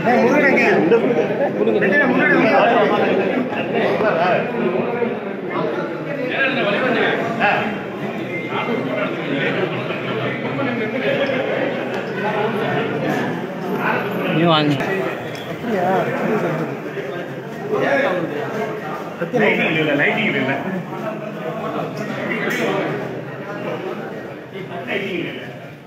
நீ வாங்க லைட்டிங் இல்லை லைட்டிங் இல்லை லைட்டிங் இல்லை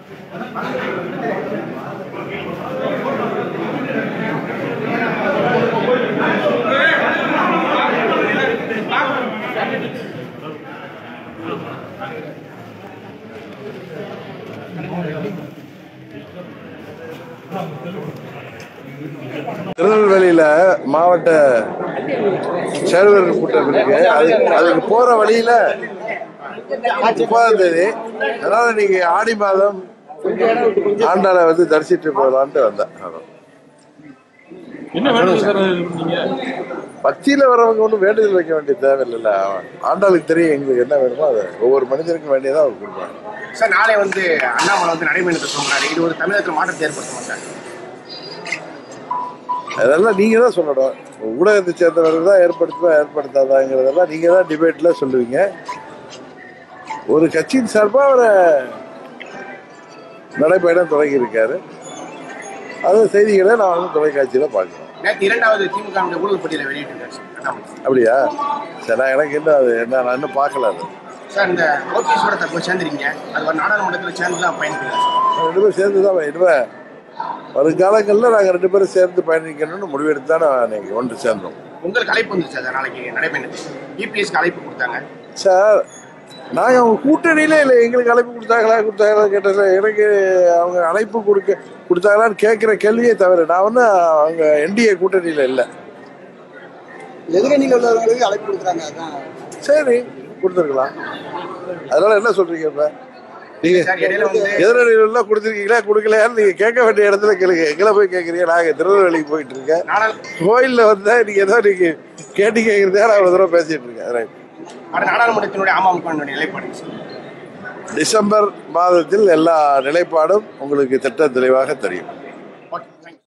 திருநெல்வேலியில மாவட்ட சேர்வர் கூட்டம் இருக்கு அது அதுக்கு போற வழியில முப்பதாம் தேதி அதனால நீங்க ஆடி மாதம் ஆண்டாளை வந்து தரிசிட்டு போகலான்ட்டு வந்தேன் அதான். என்ன வேணும் சார் நீங்க பக்தியில வரவங்க ஒன்றும் வேண்டுதல் வைக்க வேண்டிய தேவையில்லைல்ல ஆண்டாளுக்கு தெரியும் எங்களுக்கு என்ன வேணுமோ அதை ஒவ்வொரு மனிதனுக்கும் வேண்டியதாக அவர் கொடுப்பாங்க சார் நாளை வந்து அண்ணாமலை வந்து நடைபெற்று சொல்றாரு இது ஒரு தமிழகத்தில் மாற்றத்தை ஏற்படுத்துமா சார் அதெல்லாம் நீங்க தான் சொல்லணும் ஊடகத்தை சேர்ந்தவர்கள் தான் ஏற்படுத்துமா ஏற்படுத்தாதாங்கிறதெல்லாம் நீங்க தான் டிபேட்ல சொல்லுவீங்க ஒரு கட்சியின் சார்பா ஒரு நடைபயணம் தொடங்கி இருக்காரு அது செய்திகளை நான் வந்து தொலைக்காட்சியில பார்க்கிறேன் நேற்று இரண்டாவது திமுக ஊழல் பட்டியலை வெளியிட்டிருக்காரு சார் அண்ணாமலை அப்படியா சரி நான் எனக்கு என்ன அது என்ன நான் இன்னும் பார்க்கல அது சார் இந்த ஓபிஎஸோட தற்போது சேர்ந்துருக்கீங்க அது ஒரு நாடாளுமன்றத்தில் சேர்ந்து தான் பயணிக்கிறேன் நாங்க ரெண்டு பேரும் சேர்ந்து தான் இனிமே வருங்காலங்களில் நாங்கள் ரெண்டு பேரும் சேர்ந்து பயணிக்கணும்னு முடிவெடுத்து தான் நான் இன்னைக்கு ஒன்று சேர்ந்தோம் உங்களுக்கு அழைப்பு வந்துச்சு சார் நாளைக்கு நடைபயணத்துக்கு இபிஎஸ்க்கு அழைப்பு கொடுத்தாங்க சார் நாங்கள் அவங்க கூட்டணியிலே இல்லை எங்களுக்கு அழைப்பு கொடுத்தாங்களா கொடுத்தாங்களா கேட்டல எனக்கு அவங்க அழைப்பு கொடுக்க கொடுத்தாங்களான்னு கேட்குற கேள்வியே தவிர நான் ஒன்றும் அவங்க என்டிஏ கூட்டணியில் இல்லை எதிரணியில் உள்ளவங்களுக்கு அழைப்பு கொடுக்குறாங்க அதான் சரி கொடுத்துருக்கலாம் அதனால என்ன சொல்றீங்க இப்போ நீங்க சார் இடையில வந்து எதிரணியில் கொடுத்துருக்கீங்களா கொடுக்கலையான்னு நீங்க கேட்க வேண்டிய இடத்துல கேளுங்க எங்களை போய் கேட்குறீங்க நாங்கள் திருநெல்வேலிக்கு போயிட்டு இருக்கேன் நாடாளு கோயிலில் வந்தா நீங்க ஏதோ நீங்க கேட்டு கேட்குறதே நான் ஒரு தடவை பேசிட்டு இருக்கேன் ரைட் வர நாடாளுமன்றத்தினுடைய அமமுகவினுடைய நிலைப்பாடு சார் டிசம்பர் மாதத்தில் எல்லா நிலைப்பாடும் உங்களுக்கு திட்ட தெளிவாக தெரியும்